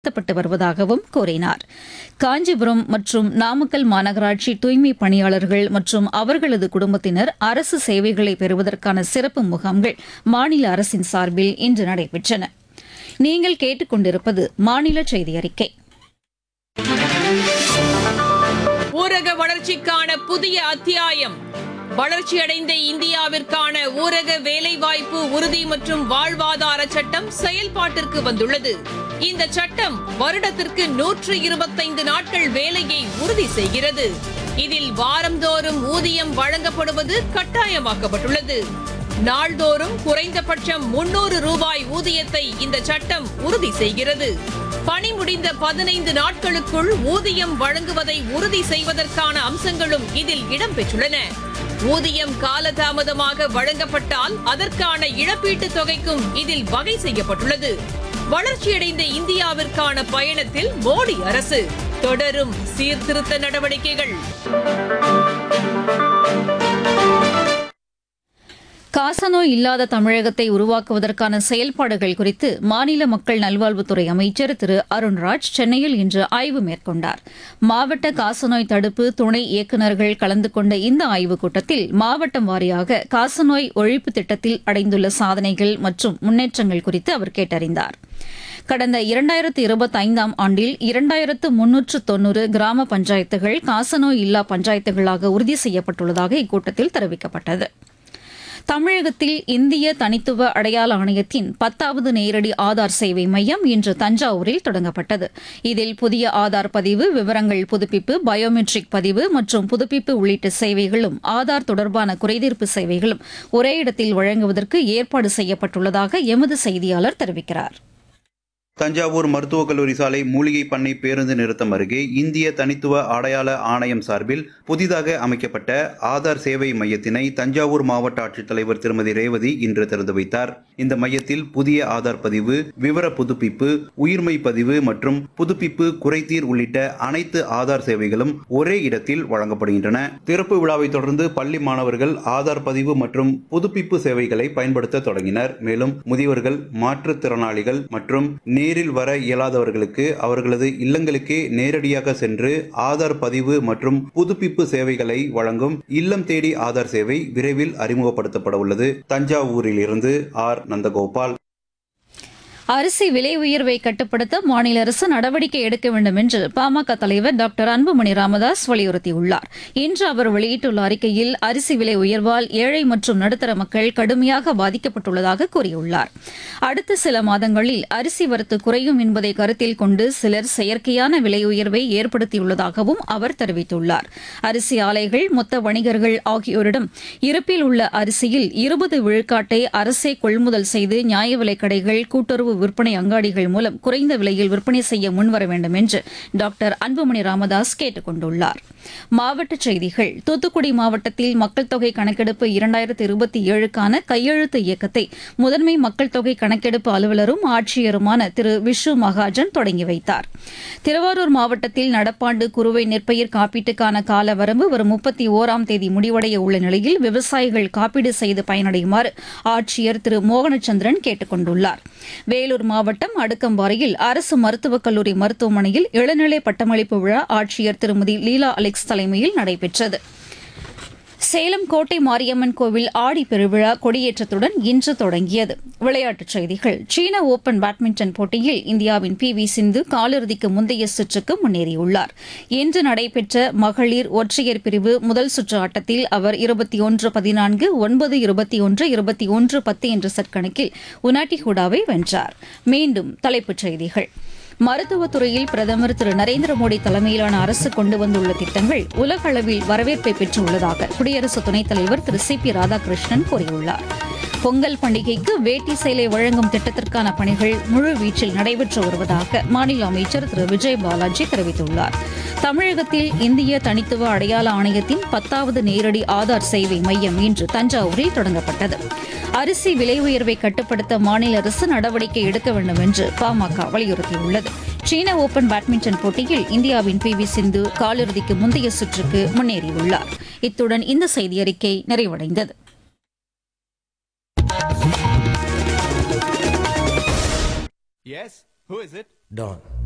நடத்தப்பட்டு வருவதாகவும் கூறினார் காஞ்சிபுரம் மற்றும் நாமக்கல் மாநகராட்சி தூய்மை பணியாளர்கள் மற்றும் அவர்களது குடும்பத்தினர் அரசு சேவைகளை பெறுவதற்கான சிறப்பு முகாம்கள் மாநில அரசின் சார்பில் இன்று நடைபெற்றன நீங்கள் கேட்டுக்கொண்டிருப்பது மாநில செய்தி அறிக்கை ஊரக வளர்ச்சிக்கான புதிய அத்தியாயம் வளர்ச்சியடைந்த இந்தியாவிற்கான ஊரக வேலைவாய்ப்பு உறுதி மற்றும் வாழ்வாதார சட்டம் செயல்பாட்டிற்கு வந்துள்ளது இந்த சட்டம் வருடத்திற்கு நூற்று இருபத்தைந்து நாட்கள் வேலையை உறுதி செய்கிறது இதில் வாரந்தோறும் ஊதியம் வழங்கப்படுவது கட்டாயமாக்கப்பட்டுள்ளது நாள்தோறும் குறைந்தபட்சம் முன்னூறு ரூபாய் ஊதியத்தை இந்த சட்டம் உறுதி செய்கிறது பணி முடிந்த பதினைந்து நாட்களுக்குள் ஊதியம் வழங்குவதை உறுதி செய்வதற்கான அம்சங்களும் இதில் இடம்பெற்றுள்ளன ஊதியம் காலதாமதமாக வழங்கப்பட்டால் அதற்கான இழப்பீட்டுத் தொகைக்கும் இதில் வகை செய்யப்பட்டுள்ளது வளர்ச்சியடைந்த இந்தியாவிற்கான பயணத்தில் மோடி அரசு தொடரும் சீர்திருத்த நடவடிக்கைகள் காசநோய் இல்லாத தமிழகத்தை உருவாக்குவதற்கான செயல்பாடுகள் குறித்து மாநில மக்கள் நல்வாழ்வுத்துறை அமைச்சர் திரு அருண்ராஜ் சென்னையில் இன்று ஆய்வு மேற்கொண்டார் மாவட்ட காசநோய் தடுப்பு துணை இயக்குநர்கள் கலந்து கொண்ட இந்த ஆய்வுக் கூட்டத்தில் மாவட்டம் வாரியாக காசநோய் ஒழிப்பு திட்டத்தில் அடைந்துள்ள சாதனைகள் மற்றும் முன்னேற்றங்கள் குறித்து அவர் கேட்டறிந்தார் கடந்த இரண்டாயிரத்து இருபத்தைந்தாம் ஆண்டில் இரண்டாயிரத்து முன்னூற்று தொன்னூறு கிராம பஞ்சாயத்துகள் காசநோய் இல்லா பஞ்சாயத்துகளாக உறுதி செய்யப்பட்டுள்ளதாக இக்கூட்டத்தில் தெரிவிக்கப்பட்டது தமிழகத்தில் இந்திய தனித்துவ அடையாள ஆணையத்தின் பத்தாவது நேரடி ஆதார் சேவை மையம் இன்று தஞ்சாவூரில் தொடங்கப்பட்டது இதில் புதிய ஆதார் பதிவு விவரங்கள் புதுப்பிப்பு பயோமெட்ரிக் பதிவு மற்றும் புதுப்பிப்பு உள்ளிட்ட சேவைகளும் ஆதார் தொடர்பான குறைதீர்ப்பு சேவைகளும் ஒரே இடத்தில் வழங்குவதற்கு ஏற்பாடு செய்யப்பட்டுள்ளதாக எமது செய்தியாளர் தெரிவிக்கிறார் தஞ்சாவூர் மருத்துவக் கல்லூரி சாலை மூலிகை பண்ணை பேருந்து நிறுத்தம் அருகே இந்திய தனித்துவ அடையாள ஆணையம் சார்பில் புதிதாக அமைக்கப்பட்ட ஆதார் சேவை மையத்தினை தஞ்சாவூர் மாவட்ட ஆட்சித்தலைவர் திருமதி ரேவதி இன்று திறந்து வைத்தார் இந்த மையத்தில் புதிய ஆதார் பதிவு விவர புதுப்பிப்பு உயிர்மை பதிவு மற்றும் புதுப்பிப்பு குறைதீர் உள்ளிட்ட அனைத்து ஆதார் சேவைகளும் ஒரே இடத்தில் வழங்கப்படுகின்றன திறப்பு விழாவை தொடர்ந்து பள்ளி மாணவர்கள் ஆதார் பதிவு மற்றும் புதுப்பிப்பு சேவைகளை பயன்படுத்த தொடங்கினர் மேலும் முதியவர்கள் மாற்றுத்திறனாளிகள் மற்றும் நேரில் வர இயலாதவர்களுக்கு அவர்களது இல்லங்களுக்கே நேரடியாக சென்று ஆதார் பதிவு மற்றும் புதுப்பிப்பு சேவைகளை வழங்கும் இல்லம் தேடி ஆதார் சேவை விரைவில் அறிமுகப்படுத்தப்பட உள்ளது தஞ்சாவூரில் இருந்து ஆர் நந்தகோபால் அரிசி விலை உயர்வை கட்டுப்படுத்த மாநில அரசு நடவடிக்கை எடுக்க வேண்டும் என்று பாமக தலைவர் டாக்டர் அன்புமணி ராமதாஸ் வலியுறுத்தியுள்ளார் இன்று அவர் வெளியிட்டுள்ள அறிக்கையில் அரிசி விலை உயர்வால் ஏழை மற்றும் நடுத்தர மக்கள் கடுமையாக பாதிக்கப்பட்டுள்ளதாக கூறியுள்ளார் அடுத்த சில மாதங்களில் அரிசி வரத்து குறையும் என்பதை கருத்தில் கொண்டு சிலர் செயற்கையான விலை உயர்வை ஏற்படுத்தியுள்ளதாகவும் அவர் தெரிவித்துள்ளார் அரிசி ஆலைகள் மொத்த வணிகர்கள் ஆகியோரிடம் இருப்பில் உள்ள அரிசியில் இருபது விழுக்காட்டை அரசே கொள்முதல் செய்து நியாய விலைக் கடைகள் கூட்டுறவு விற்பனை அங்காடிகள் மூலம் குறைந்த விலையில் விற்பனை செய்ய முன்வர வேண்டும் என்று டாக்டர் அன்புமணி ராமதாஸ் கேட்டுக் கொண்டுள்ளார் மாவட்டச் செய்திகள் தூத்துக்குடி மாவட்டத்தில் மக்கள் தொகை கணக்கெடுப்பு இரண்டாயிரத்து இருபத்தி ஏழுக்கான கையெழுத்து இயக்கத்தை முதன்மை மக்கள் தொகை கணக்கெடுப்பு அலுவலரும் ஆட்சியருமான திரு விஷ்ணு மகாஜன் தொடங்கி வைத்தார் திருவாரூர் மாவட்டத்தில் நடப்பாண்டு குறுவை நெற்பயிர் காப்பீட்டுக்கான கால வரம்பு வரும் முப்பத்தி ஓராம் தேதி முடிவடைய உள்ள நிலையில் விவசாயிகள் காப்பீடு செய்து பயனடையுமாறு ஆட்சியர் திரு மோகனச்சந்திரன் கேட்டுக் கொண்டுள்ளார் வேலூர் மாவட்டம் அடுக்கம்பாறையில் அரசு மருத்துவக் கல்லூரி மருத்துவமனையில் இளநிலை பட்டமளிப்பு விழா ஆட்சியர் திருமதி லீலா அலெக்ஸ் தலைமையில் நடைபெற்றது சேலம் கோட்டை மாரியம்மன் கோவில் ஆடி பெருவிழா கொடியேற்றத்துடன் இன்று தொடங்கியது விளையாட்டுச் செய்திகள் சீன ஓபன் பேட்மிண்டன் போட்டியில் இந்தியாவின் பி வி சிந்து காலிறுதிக்கு முந்தைய சுற்றுக்கு முன்னேறியுள்ளார் இன்று நடைபெற்ற மகளிர் ஒற்றையர் பிரிவு முதல் சுற்று ஆட்டத்தில் அவர் இருபத்தி ஒன்று பதினான்கு ஒன்பது இருபத்தி ஒன்று இருபத்தி ஒன்று பத்து என்ற செட் கணக்கில் உனாட்டி ஹூடாவை வென்றார் மீண்டும் தலைப்புச் செய்திகள் மருத்துவத் துறையில் பிரதமர் திரு நரேந்திர மோடி தலைமையிலான அரசு கொண்டு வந்துள்ள திட்டங்கள் உலக அளவில் வரவேற்பை பெற்றுள்ளதாக குடியரசு துணைத் தலைவர் திரு சி பி ராதாகிருஷ்ணன் கூறியுள்ளார் பொங்கல் பண்டிகைக்கு வேட்டி சேலை வழங்கும் திட்டத்திற்கான பணிகள் முழு வீச்சில் நடைபெற்று வருவதாக மாநில அமைச்சர் திரு விஜய் பாலாஜி தெரிவித்துள்ளார் தமிழகத்தில் இந்திய தனித்துவ அடையாள ஆணையத்தின் பத்தாவது நேரடி ஆதார் சேவை மையம் இன்று தஞ்சாவூரில் தொடங்கப்பட்டது அரிசி விலை உயர்வை கட்டுப்படுத்த மாநில அரசு நடவடிக்கை எடுக்க வேண்டும் என்று பாமக வலியுறுத்தியுள்ளது சீன ஓபன் பேட்மிண்டன் போட்டியில் இந்தியாவின் பி வி சிந்து காலிறுதிக்கு முந்தைய சுற்றுக்கு முன்னேறியுள்ளார் இத்துடன் இந்த செய்தியறிக்கை நிறைவடைந்தது Yes? Who is it? Don.